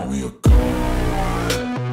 me a god.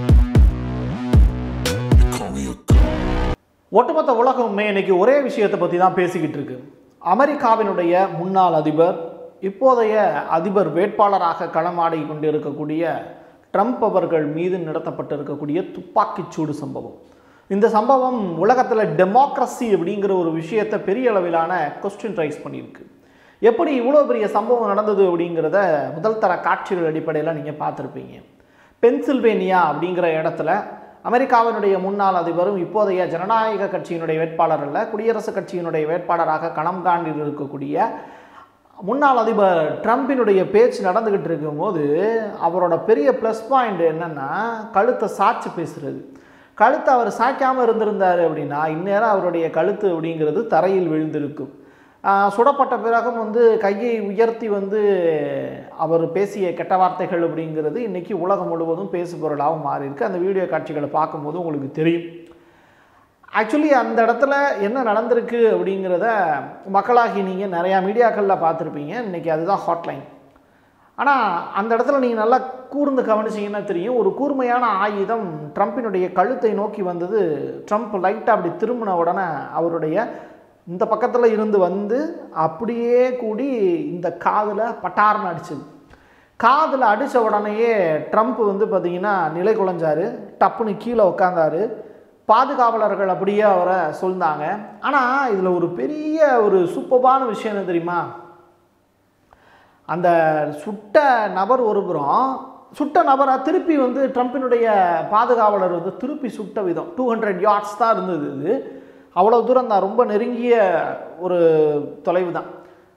You call me a god. ஒட்டுமொத்த உலகமுமே இன்னைக்கு ஒரே விஷயத்தை பற்றி தான் பேசிக்கிட்டு இருக்கு அமெரிக்காவினுடைய முன்னாள் அதிபர் இப்போதைய அதிபர் வேட்பாளராக களமாடி கொண்டு இருக்கக்கூடிய ட்ரம்ப் அவர்கள் மீது நடத்தப்பட்டிருக்கக்கூடிய துப்பாக்கிச்சூடு சம்பவம் இந்த சம்பவம் உலகத்தில் டெமோக்ரஸி அப்படிங்கிற ஒரு விஷயத்தை பெரிய அளவிலான கொஸ்டின் ரைஸ் பண்ணியிருக்கு எப்படி இவ்வளோ பெரிய சம்பவம் நடந்தது அப்படிங்கிறத முதல் தர காட்சிகள் அடிப்படையில் நீங்கள் பார்த்துருப்பீங்க பென்சில்வேனியா அப்படிங்கிற இடத்துல அமெரிக்காவினுடைய முன்னாள் அதிபரும் இப்போதைய ஜனநாயக கட்சியினுடைய வேட்பாளர் அல்ல குடியரசுக் கட்சியினுடைய வேட்பாளராக களம் காண்டில் இருக்கக்கூடிய முன்னாள் அதிபர் ட்ரம்பினுடைய பேச்சு நடந்துக்கிட்டு இருக்கும்போது அவரோட பெரிய ப்ளஸ் பாயிண்ட் என்னன்னா கழுத்தை சாட்சி பேசுறது கழுத்தை அவர் சாய்க்காமல் இருந்திருந்தார் அப்படின்னா இந்நேரம் அவருடைய கழுத்து அப்படிங்கிறது தரையில் விழுந்திருக்கும் ஆஹ் சுடப்பட்ட பிறகும் வந்து கையை உயர்த்தி வந்து அவர் பேசிய கெட்ட வார்த்தைகள் அப்படிங்கிறது இன்னைக்கு உலகம் முழுவதும் பேசு பொருளாகவும் மாறி இருக்கு அந்த வீடியோ காட்சிகளை பார்க்கும்போது உங்களுக்கு தெரியும் ஆக்சுவலி அந்த இடத்துல என்ன நடந்திருக்கு அப்படிங்கிறத மக்களாகி நீங்கள் நிறையா மீடியாக்களில் பார்த்துருப்பீங்க இன்றைக்கி அதுதான் ஹாட்லைன் ஆனால் அந்த இடத்துல நீங்கள் நல்லா கூர்ந்து கவனிச்சீங்கன்னா தெரியும் ஒரு கூர்மையான ஆயுதம் ட்ரம்ப்பினுடைய கழுத்தை நோக்கி வந்தது ட்ரம்ப் லைட்டாக அப்படி திரும்பின உடனே அவருடைய இந்த பக்கத்தில் இருந்து வந்து அப்படியே கூடி இந்த காதில் பட்டார்னு அடிச்சது காதில் அடித்த உடனேயே ட்ரம்ப் வந்து பார்த்தீங்கன்னா நிலை குலைஞ்சாரு டப்புன்னு கீழே உட்காந்தாரு பாதுகாவலர்கள் அப்படியே அவரை சொல்ந்தாங்க ஆனால் இதில் ஒரு பெரிய ஒரு சூப்பரான விஷயம் என்ன தெரியுமா அந்த சுட்ட நபர் ஒருபுறம் சுட்ட நபரை திருப்பி வந்து ட்ரம்ப்பினுடைய பாதுகாவலர் வந்து திருப்பி சுட்ட விதம் டூ ஹண்ட்ரட் யார்ட்ஸ் தான் இருந்தது இது அவ்வளோ தூரம் தான் ரொம்ப நெருங்கிய ஒரு தொலைவு தான்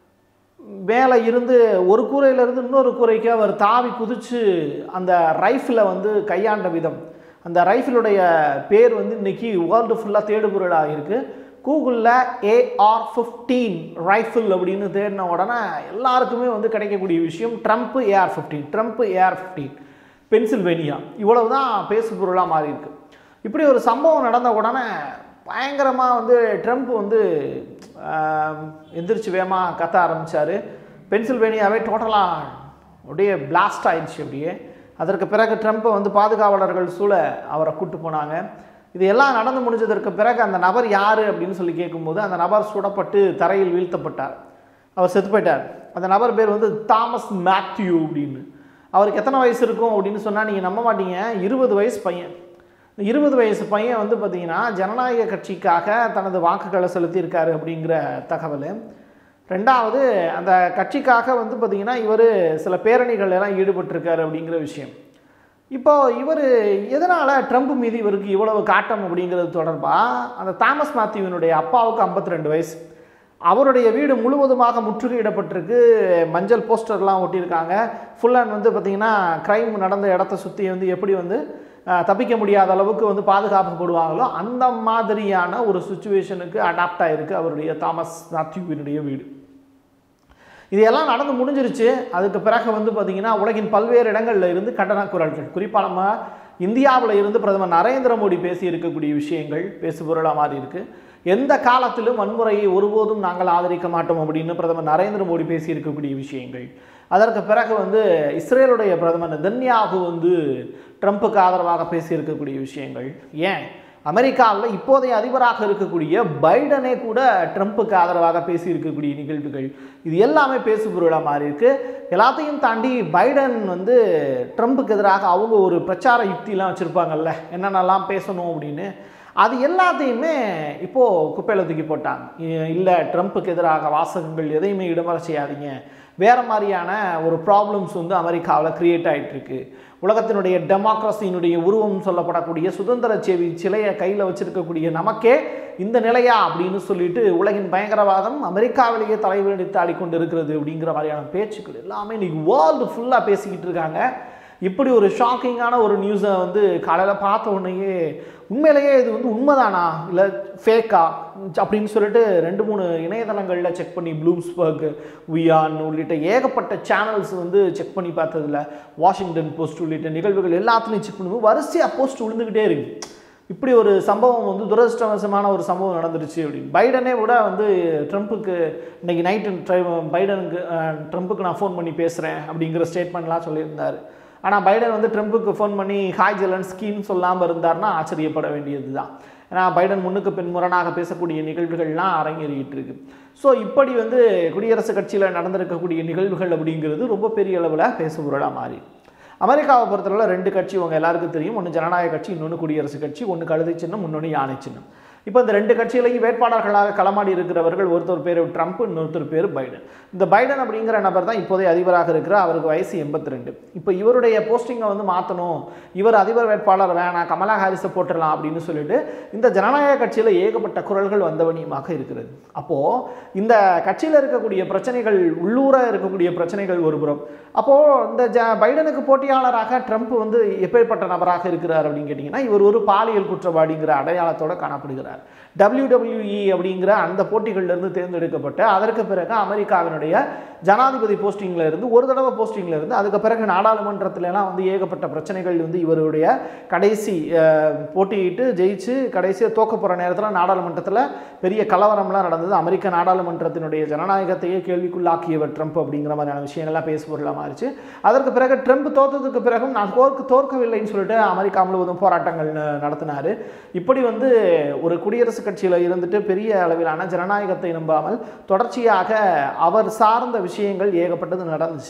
மேலே இருந்து ஒரு கூரையிலேருந்து இன்னொரு கூரைக்கு அவர் தாவி குதிச்சு அந்த ரைஃபிளை வந்து கையாண்ட விதம் அந்த ரைஃபிளுடைய பேர் வந்து இன்னைக்கு வேர்ல்டு ஃபுல்லாக தேடுபொருளாக இருக்குது கூகுளில் ஏஆர் ஃபிஃப்டீன் ரைஃபிள் அப்படின்னு தேடின உடனே எல்லாருக்குமே வந்து கிடைக்கக்கூடிய விஷயம் Trump AR fifteen Trump AR fifteen Pennsylvania இவ்வளவு தான் பேசு பொருளாக மாறி இருக்கு இப்படி ஒரு சம்பவம் நடந்த உடனே பயங்கரமாக வந்து ட்ரம்ப் வந்து ஆஹ், எந்திரிச்சு வேகமாக கத்த ஆரம்பித்தார் பென்சில்வேனியாவே டோட்டலாக அப்படியே பிளாஸ்ட் ஆயிடுச்சு அப்படியே அதற்கு பிறகு ட்ரம்ப்பை வந்து பாதுகாவலர்கள் சூழ அவரை கூட்டு போனாங்க இது எல்லாம் நடந்து முடிஞ்சதற்கு பிறகு அந்த நபர் யார் அப்படின்னு சொல்லி கேட்கும்போது அந்த நபர் சுடப்பட்டு தரையில் வீழ்த்தப்பட்டார் அவர் செத்து போயிட்டார் அந்த நபர் பேர் வந்து தாமஸ் மேத்யூ அப்படின்னு அவருக்கு எத்தனை வயசு இருக்கும் அப்படின்னு சொன்னால் நீங்கள் நம்ப மாட்டீங்க இருபது வயசு பையன் இந்த இருபது வயசு பையன் வந்து பார்த்தீங்கன்னா ஜனநாயக கட்சிக்காக தனது வாக்குகளை செலுத்தியிருக்காரு அப்படிங்கிற தகவல் ரெண்டாவது அந்த கட்சிக்காக வந்து பார்த்தீங்கன்னா இவர் சில பேரணிகள் எல்லாம் ஈடுபட்டிருக்காரு அப்படிங்கிற விஷயம் இப்போ இவர் எதனால் ட்ரம்ப் மீது இவருக்கு இவ்வளவு காட்டம் அப்படிங்கிறது தொடர்பாக அந்த தாமஸ் மாத்யூவினுடைய அப்பாவுக்கு 52 ரெண்டு வயசு அவருடைய வீடு முழுவதுமாக முற்றுகையிடப்பட்டிருக்கு மஞ்சள் போஸ்டர்லாம் ஒட்டியிருக்காங்க ஃபுல் அண்ட் வந்து பார்த்திங்கன்னா க்ரைம் நடந்த இடத்த சுற்றி வந்து எப்படி வந்து அஹ், தப்பிக்க முடியாத அளவுக்கு வந்து பாதுகாப்பு போடுவாங்களோ அந்த மாதிரியான ஒரு சுச்சுவேஷனுக்கு அடாப்ட் ஆகிருக்கு அவருடைய தாமஸ் மாத்யூவினுடைய வீடு இது எல்லாம் நடந்து முடிஞ்சிருச்சு அதுக்கு பிறகு வந்து பார்த்தீங்கன்னா உலகின் பல்வேறு இடங்கள்ல இருந்து கண்டன குரல்கள் குறிப்பாக நம்ம இந்தியாவில் இருந்து பிரதமர் நரேந்திர மோடி பேசி இருக்கக்கூடிய விஷயங்கள் பேசுபொருளாக மாறி இருக்கு எந்த காலத்திலும் வன்முறையை ஒருபோதும் நாங்கள் ஆதரிக்க மாட்டோம் அப்படின்னு பிரதமர் நரேந்திர மோடி பேசி இருக்கக்கூடிய விஷயங்கள் அதற்கு பிறகு வந்து இஸ்ரேலுடைய பிரதமர் நெதன்யாகு வந்து ட்ரம்ப்புக்கு ஆதரவாக பேசி இருக்கக்கூடிய விஷயங்கள் ஏன் அமெரிக்காவில் இப்போதைய அதிபராக இருக்கக்கூடிய பைடனே கூட ட்ரம்ப்புக்கு ஆதரவாக பேசி இருக்கக்கூடிய நிகழ்வுகள் இது எல்லாமே பேசு பொருளாக மாறி இருக்கு எல்லாத்தையும் தாண்டி பைடன் வந்து ட்ரம்ப்புக்கு எதிராக அவங்க ஒரு பிரச்சார யுக்திலாம் வச்சுருப்பாங்கல்ல என்னென்னலாம் பேசணும் அப்படின்னு அது எல்லாத்தையுமே இப்போது குப்பையில் தூக்கி போட்டாங்க இல்லை ட்ரம்ப்புக்கு எதிராக வாசகங்கள் எதையுமே இடமர செய்யாதீங்க வேறு மாதிரியான ஒரு ப்ராப்ளம்ஸ் வந்து அமெரிக்காவில் கிரியேட் ஆயிட்டு இருக்கு உலகத்தினுடைய டெமோக்ரஸியினுடைய உருவம் சொல்லப்படக்கூடிய சுதந்திர சேவி சிலையை கையில் வச்சிருக்கக்கூடிய நமக்கே இந்த நிலையா அப்படின்னு சொல்லிட்டு உலகின் பயங்கரவாதம் அமெரிக்காவிலேயே தலைவெடுத்து ஆடிக்கொண்டு இருக்கிறது அப்படிங்கிற மாதிரியான பேச்சுக்கள் எல்லாமே இன்னைக்கு வேர்ல்டு ஃபுல்லாக பேசிக்கிட்டு இருக்காங்க இப்படி ஒரு ஷாக்கிங்கான ஒரு நியூஸை வந்து காலையில் பார்த்த உடனேயே உண்மையிலேயே இது வந்து உண்மைதானா இல்லை ஃபேக்கா அப்படின்னு சொல்லிட்டு ரெண்டு மூணு இணையதளங்களில் செக் பண்ணி ப்ளூம்ஸ்பர்க் வியான் உள்ளிட்ட ஏகப்பட்ட சேனல்ஸ் வந்து செக் பண்ணி பார்த்ததுல வாஷிங்டன் போஸ்ட் உள்ளிட்ட நிகழ்வுகள் எல்லாத்துலையும் செக் பண்ணும்போது வரிசையாக போஸ்ட் விழுந்துக்கிட்டே இருக்கு இப்படி ஒரு சம்பவம் வந்து துரதிருஷ்டவசமான ஒரு சம்பவம் நடந்துருச்சு அப்படின்னு பைடனே கூட வந்து ட்ரம்ப்புக்கு இன்னைக்கு நைட்டு ட்ரை பைடனுக்கு அஹ், ட்ரம்ப்புக்கு நான் ஃபோன் பண்ணி பேசுகிறேன் அப்படிங்கிற ஸ்டேட்மெண்ட்லாம் சொல்லியிருந்தார் ஆனால் பைடன் வந்து ட்ரம்ப்புக்கு ஃபோன் பண்ணி ஹாய் ஜெலன்ஸ்கின்னு சொல்லாமல் இருந்தார்னா ஆச்சரியப்பட வேண்டியது தான் ஏன்னா பைடன் முன்னுக்கு பின் முரணாக பேசக்கூடிய நிகழ்வுகள்லாம் அரங்கேறிட்டு இருக்கு ஸோ இப்படி வந்து குடியரசுக் கட்சியில் நடந்திருக்கக்கூடிய நிகழ்வுகள் அப்படிங்கிறது ரொம்ப பெரிய அளவில் பேசுபொருளாக மாறி அமெரிக்காவை பொறுத்தவரை ரெண்டு கட்சி உங்க எல்லாருக்கும் தெரியும் ஒன்று ஜனநாயக கட்சி இன்னொன்று குடியரசுக் கட்சி ஒன்று கழுதை சின்னம் இன்னொன்று யானை சின்னம் இப்போ இந்த ரெண்டு கட்சியிலையும் வேட்பாளர்களாக களமாடி இருக்கிறவர்கள் ஒருத்தர் பேர் ட்ரம்ப் இன்னொருத்தர் பேர் பைடன் இந்த பைடன் அப்படிங்கிற நபர் தான் இப்போதைய அதிபராக இருக்கிறார் அவருக்கு வயசு எண்பத்தி ரெண்டு இப்போ இவருடைய போஸ்டிங்கை வந்து மாற்றணும் இவர் அதிபர் வேட்பாளர் வேணாம் கமலா ஹாரிஸை போட்டுடலாம் அப்படின்னு சொல்லிட்டு இந்த ஜனநாயக கட்சியில் ஏகப்பட்ட குரல்கள் வந்தவனியமாக இருக்கிறது அப்போது இந்த கட்சியில் இருக்கக்கூடிய பிரச்சனைகள் உள்ளூர இருக்கக்கூடிய பிரச்சனைகள் ஒருபுறம் அப்போது இந்த ஜ பைடனுக்கு போட்டியாளராக ட்ரம்ப் வந்து எப்பேற்பட்ட நபராக இருக்கிறார் அப்படின்னு கேட்டிங்கன்னா இவர் ஒரு பாலியல் குற்றவாளிங்கிற அடையாளத்தோட காணப்படுகிறார் WWE அப்படிங்கிற அந்த போட்டிகள்ல இருந்து தேர்ந்தெடுக்கப்பட்டு அதற்கு பிறகு அமெரிக்காவினுடைய ஜனாதிபதி போஸ்டிங்ல இருந்து ஒரு தடவை போஸ்டிங்ல இருந்து அதுக்கு பிறகு நாடாளுமன்றத்துல எல்லாம் வந்து ஏகப்பட்ட பிரச்சனைகள் வந்து இவருடைய கடைசி அஹ், போட்டியிட்டு ஜெயிச்சு கடைசியாக தோக்க போகிற நேரத்தில் நாடாளுமன்றத்தில் பெரிய கலவரம்லாம் நடந்தது அமெரிக்க நாடாளுமன்றத்தினுடைய ஜனநாயகத்தையே கேள்விக்குள்ளாக்கியவர் ட்ரம்ப் அப்படிங்கிற மாதிரியான விஷயங்கள்லாம் பேசுபொருளாக மாறிச்சு அதற்கு பிறகு ட்ரம்ப் தோத்ததுக்கு பிறகும் நான் தோற்க தோற்கவில்லைன்னு சொல்லிட்டு அமெரிக்கா முழுவதும் போராட்டங்கள் ந- நடத்தினாரு இப்படி வந்து ஒரு குடியரசுக் கட்சியில் இருந்துட்டு பெரிய அளவிலான ஜனநாயகத்தை நம்பாமல் தொடர்ச்சியாக அவர் சார்ந்த விஷயங்கள் ஏகப்பட்டது நடந்துச்சு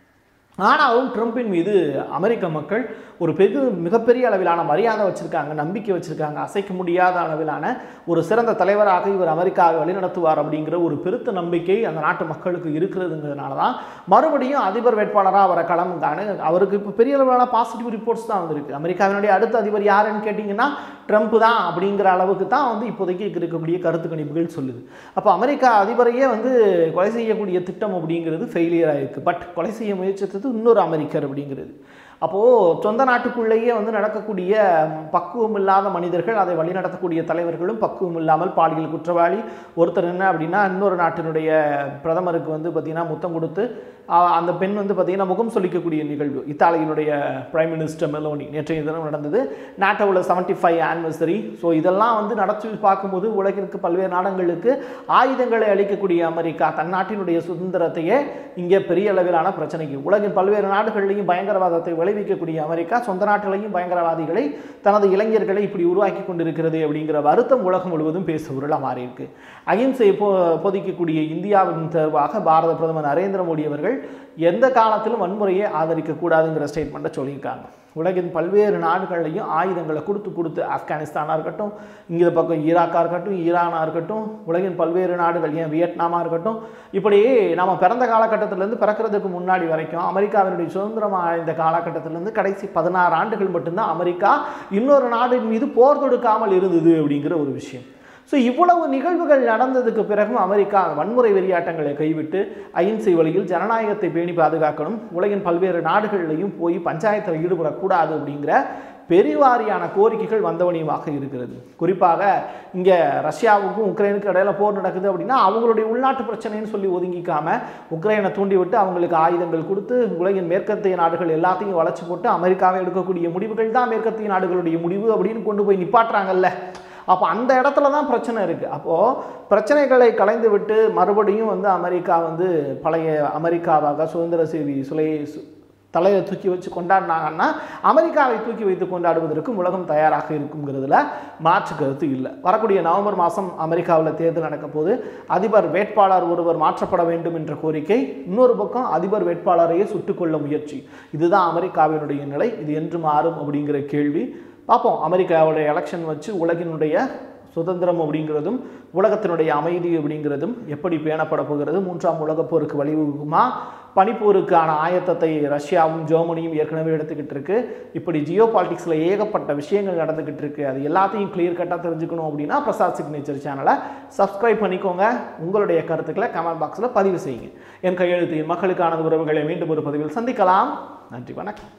ஆனாலும் ட்ரம்பின் மீது அமெரிக்க மக்கள் ஒரு பெரு மிகப்பெரிய அளவிலான மரியாதை வச்சிருக்காங்க நம்பிக்கை வச்சிருக்காங்க அசைக்க முடியாத அளவிலான ஒரு சிறந்த தலைவராக இவர் அமெரிக்காவை வழிநடத்துவார் அப்படிங்கிற ஒரு பெருத்த நம்பிக்கை அந்த நாட்டு மக்களுக்கு இருக்கிறதுங்கிறதுனால தான் மறுபடியும் அதிபர் வேட்பாளராக அவரை களம்கான அவருக்கு இப்போ பெரிய அளவிலான பாசிட்டிவ் ரிப்போர்ட்ஸ் தான் வந்திருக்கு அமெரிக்காவினுடைய அடுத்த அதிபர் யாருன்னு கேட்டிங்கன்னா ட்ரம்ப் தான் அப்படிங்கிற அளவுக்கு தான் வந்து இப்போதைக்கு இருக்கக்கூடிய கருத்து கணிப்புகள் சொல்லுது அப்போ அமெரிக்கா அதிபரையே வந்து கொலை செய்யக்கூடிய திட்டம் அப்படிங்கிறது ஃபெயிலியர் ஆயிருக்கு பட் கொலை செய்ய முயற்சித்தது இன்னொரு அமெரிக்கர் அப்படிங்கிறது அப்போது சொந்த நாட்டுக்குள்ளேயே வந்து நடக்கக்கூடிய பக்குவம் இல்லாத மனிதர்கள் அதை வழிநடத்தக்கூடிய தலைவர்களும் பக்குவம் இல்லாமல் பாலியல் குற்றவாளி ஒருத்தர் என்ன அப்படின்னா இன்னொரு நாட்டினுடைய பிரதமருக்கு வந்து பார்த்திங்கன்னா முத்தம் கொடுத்து ஆஹ், அந்த பெண் வந்து பார்த்திங்கன்னா முகம் சொல்லிக்கக்கூடிய நிகழ்வு இத்தாலியினுடைய பிரைம் மினிஸ்டர் மெலோனி நேற்றைய தினம் நடந்தது நாட்டோவில் செவன்ட்டி ஃபைவ் ஆனிவர்சரி ஸோ இதெல்லாம் வந்து நடத்தி பார்க்கும்போது உலகிற்கு பல்வேறு நாடுகளுக்கு ஆயுதங்களை அளிக்கக்கூடிய அமெரிக்கா தன் நாட்டினுடைய சுதந்திரத்தையே இங்கே பெரிய அளவிலான பிரச்சனைக்கு உலகின் பல்வேறு நாடுகளிலையும் பயங்கரவாதத்தை விளைவிக்கக்கூடிய அமெரிக்கா சொந்த நாட்டிலையும் பயங்கரவாதிகளை தனது இளைஞர்களை இப்படி உருவாக்கி கொண்டிருக்கிறது அப்படிங்கிற வருத்தம் உலகம் முழுவதும் பேசுபொருளாக மாறியிருக்கு அகிம்சை போ போதிக்கக்கூடிய இந்தியாவின் தேர்வாக பாரத பிரதமர் நரேந்திர மோடி அவர்கள் எந்த காலத்திலும் வன்முறையை ஆதரிக்கக்கூடாதுங்கிற ஸ்டேட்மெண்ட்டை சொல்லியிருக்காங்க உலகின் பல்வேறு நாடுகள்லையும் ஆயுதங்களை கொடுத்து கொடுத்து ஆப்கானிஸ்தானாக இருக்கட்டும் இங்கே பக்கம் ஈராக்காக இருக்கட்டும் ஈரானாக இருக்கட்டும் உலகின் பல்வேறு நாடுகள் ஏன் வியட்நாமாக இருக்கட்டும் இப்படி நம்ம பிறந்த காலகட்டத்திலேருந்து பிறக்கிறதுக்கு முன்னாடி வரைக்கும் அமெரிக்காவினுடைய சுதந்திரம் அடைந்த காலகட்டத்திலேருந்து கடைசி பதினாறு ஆண்டுகள் மட்டும்தான் அமெரிக்கா இன்னொரு நாடின் மீது போர் தொடுக்காமல் இருந்தது அப்படிங்கிற ஒரு விஷயம் ஸோ இவ்வளவு நிகழ்வுகள் நடந்ததுக்கு பிறகும் அமெரிக்கா வன்முறை வெறியாட்டங்களை கைவிட்டு அகிம்சை வழியில் ஜனநாயகத்தை பேணி பாதுகாக்கணும் உலகின் பல்வேறு நாடுகளிலையும் போய் பஞ்சாயத்தில் ஈடுபடக்கூடாது அப்படிங்கிற பெருவாரியான கோரிக்கைகள் வந்தவனியமாக இருக்கிறது குறிப்பாக இங்கே ரஷ்யாவுக்கும் உக்ரைனுக்கும் இடையில போர் நடக்குது அப்படின்னா அவங்களுடைய உள்நாட்டு பிரச்சனைன்னு சொல்லி ஒதுங்கிக்காம உக்ரைனை தூண்டிவிட்டு அவங்களுக்கு ஆயுதங்கள் கொடுத்து உலகின் மேற்கத்திய நாடுகள் எல்லாத்தையும் வளைச்சு போட்டு அமெரிக்காவை எடுக்கக்கூடிய முடிவுகள் தான் மேற்கத்திய நாடுகளுடைய முடிவு அப்படின்னு கொண்டு போய் நிப்பாட்டுறாங்கல்ல அப்போ அந்த இடத்துல தான் பிரச்சனை இருக்குது அப்போது பிரச்சனைகளை கலைந்து விட்டு மறுபடியும் வந்து அமெரிக்கா வந்து பழைய அமெரிக்காவாக சுதந்திர சேவி சுலை சு- தலையை தூக்கி வச்சு கொண்டாடினாங்கன்னா அமெரிக்காவை தூக்கி வைத்து கொண்டாடுவதற்கும் உலகம் தயாராக இருக்குங்கிறதுல மாற்று கருத்து இல்லை வரக்கூடிய நவம்பர் மாதம் அமெரிக்காவில் தேர்தல் நடக்க போது அதிபர் வேட்பாளர் ஒருவர் மாற்றப்பட வேண்டும் என்ற கோரிக்கை இன்னொரு பக்கம் அதிபர் வேட்பாளரையே சுட்டுக்கொள்ள முயற்சி இதுதான் அமெரிக்காவினுடைய நிலை இது என்று மாறும் அப்படிங்கிற கேள்வி பார்ப்போம் அமெரிக்காவுடைய எலெக்ஷன் வச்சு உலகினுடைய சுதந்திரம் அப்படிங்கிறதும் உலகத்தினுடைய அமைதி அப்படிங்கிறதும் எப்படி பேணப்பட போகிறது மூன்றாம் உலகப் போருக்கு வழிவகுக்குமா பனிப்போருக்கான ஆயத்தத்தை ரஷ்யாவும் ஜெர்மனியும் ஏற்கனவே எடுத்துக்கிட்டு இருக்கு இப்படி ஜியோ பாலிட்டிக்ஸில் ஏகப்பட்ட விஷயங்கள் நடந்துக்கிட்டு இருக்கு அது எல்லாத்தையும் கிளியர் கட்டாக தெரிஞ்சுக்கணும் அப்படின்னா பிரசாத் சிக்னேச்சர் சேனலை சப்ஸ்கிரைப் பண்ணிக்கோங்க உங்களுடைய கருத்துக்களை கமெண்ட் பாக்ஸில் பதிவு செய்யுங்க என் கையெழுத்து என் மக்களுக்கான உறவுகளை மீண்டும் ஒரு பதிவில் சந்திக்கலாம் நன்றி வணக்கம்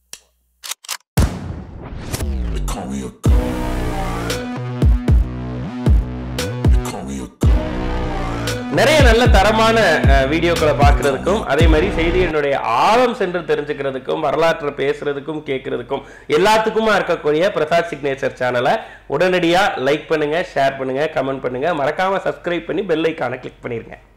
They call me a god. They call me a god. நிறைய நல்ல தரமான அஹ், வீடியோக்களை பார்க்கறதுக்கும் அதே மாதிரி செய்தியினுடைய ஆழம் சென்று தெரிஞ்சுக்கிறதுக்கும் வரலாற்றை பேசுறதுக்கும் கேட்கறதுக்கும் எல்லாத்துக்குமா இருக்கக்கூடிய பிரசாத் சிக்னேச்சர் சேனலை உடனடியாக லைக் பண்ணுங்க ஷேர் பண்ணுங்க கமெண்ட் பண்ணுங்க மறக்காம சப்ஸ்கிரைப் பண்ணி பெல் ஐக்கானை கிளிக் பண்ணிருங்க